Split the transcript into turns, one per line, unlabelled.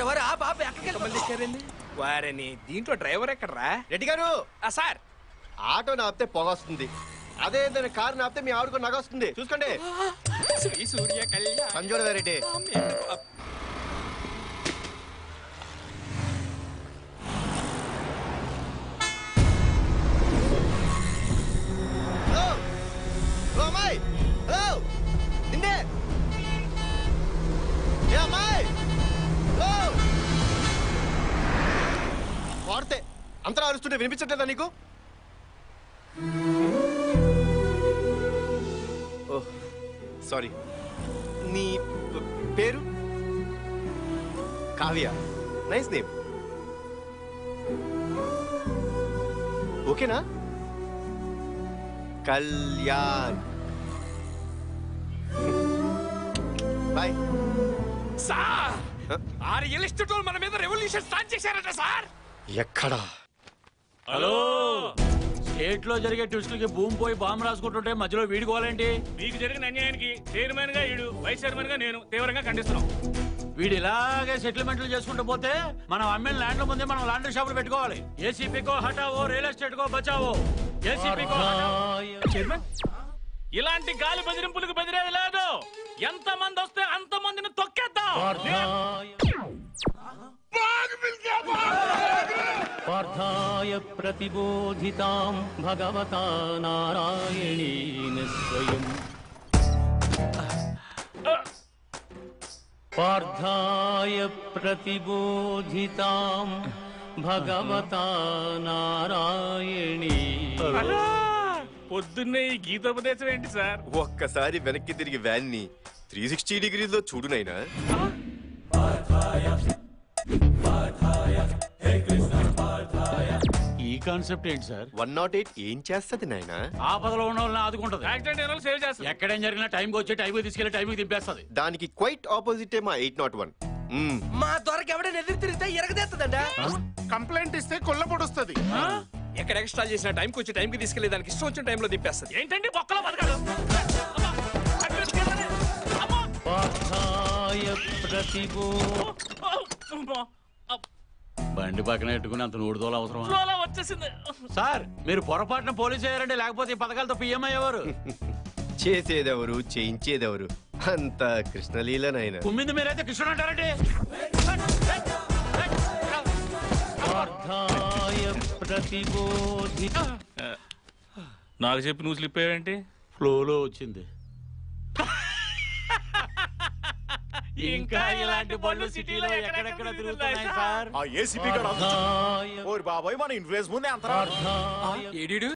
వారు ఆ పాప ఎక్కడికి
తీసుకెళ్ళండి వారిని దీంట్లో డ్రైవర్ ఎక్కడరా
రెడ్డి గారు
ఆ సార్
ఆటో నాపితే పొగ వస్తుంది అదే ఏదైనా కారు నాపితే మీ ఆవిడకు నగ వస్తుంది చూసుకోండి
శ్రీ సూర్య కళ్యాణ్
సంజోడ రెడ్డి హలో హలో అమ్మాయి హలో నిన్నే ఏ అమ్మాయి హలో వాడితే అంతరా అరుస్తుంటే వినిపించట్లేదా నీకు ఓహ్ సారీ నీ ప- పేరు కావ్య నైస్ నేమ్ ఓకేనా కళ్యాణ్ బాయ్
సార్ ఆ రియల్ ఎస్టేట్ వాళ్ళు మన మీద రెవల్యూషన్ స్టార్ట్ చేశారట సార్
ఎక్కడా
హలో స్టేట్ లో జరిగే ట్విస్టులకి భూమి పోయి బాంబు రాసుకుంటుంటే మధ్యలో వీడుకోవాలేంటి
మీకు జరిగిన అన్యాయానికి చైర్మన్ గా ఈడు వైస్ చైర్మన్ గా నేను తీవ్రంగా ఖండిస్తున్నాం
వీడు ఇలాగే సెటిల్మెంట్లు చేసుకుంటూ పోతే మనం అమ్మిన ల్యాండ్ల ముందే మనం లాండ్రీ షాపులు పెట్టుకోవాలి ఏసీపీకో హటావో రియల్ ఎస్టేట్ కో బచావో ఏసీపీకో
చైర్మన్ ఇలాంటి గాలి బెదిరింపులకు బెదిరేది లేదు ఎంత మంది వస్తే అంత మందిని తొక్కేద్దాం
पार्थाय प्रतिबोधितां भगवता नारायणेन स्वयम् पार्थाय प्रतिबोधितां भगवता नारायणेन
పొద్దున్నే ఈ గీతోపదేశం ఏంటి సార్
ఒక్కసారి వెనక్కి తిరిగి వ్యాన్ ని త్రీ సిక్స్టీ డిగ్రీలో చూడు నైనా
ఈ కాన్సెప్ట్ ఏంటి సార్
వన్ నాట్ ఎయిట్ ఏం చేస్తది నాయనా
ఆపదలో ఉన్న వాళ్ళని ఆదుకుంటది
యాక్సిడెంట్ అయిన సేవ్ చేస్తాం
ఎక్కడేం జరిగినా టైంకి వచ్చి టైంకి తీసుకెళ్లి టైంకి దింపేస్తుంది
దానికి క్వైట్ ఆపోజిటే మా ఎయిట్ నాట్ వన్
మా దొరకి ఎవడైనా ఎదురు తిరిగితే ఎరగదేస్తుందంట
కంప్లైంట్ ఇస్తే కొల్ల పొడుస్తుంది ఎక్కడ ఎక్స్ట్రా చేసిన టైంకి వచ్చి టైంకి తీసుకెళ్లే దానికి ఇష్టం వచ్చిన టైంలో దింపేస్తుంది
ఏంటండి బొక్కలో బతకాలి అమ్మా, అటు తీసుకెళ్ళండి. అమ్మా,
पार्थाय प्रतिबो
అమ్మా,
బండి పక్కన పెట్టుకుని అంత నూడుదోలు అవసరం
ఫ్లోలో వచ్చేసింది
సార్ మీరు పొరపాటున పోలీసు అయ్యారండి లేకపోతే ఈ పథకాలతో పిఎం అయ్యేవారు
చేసేదెవరు చేయించేదెవరు అంత కృష్ణలీలనైనా
కుమ్మింది మీరైతే కృష్ణుడు అంటారండి
पार्थाय प्रतिबोधि
నాకు చెప్పి నువ్వు స్లిప్ అయ్యావేంటి
ఫ్లోలో వచ్చింది ఇంకా ఇలాంటి బళ్ళు సిటీలో ఎక్కడెక్కడ తిరుగుతున్నాయి సార్
ఆ ఏసీపీ గడు
पार्थाय
ఓరి బాబాయ్ మన ఇన్ఫ్లుయెన్స్ ముందే అంత
पार्थाय
ఏడీడు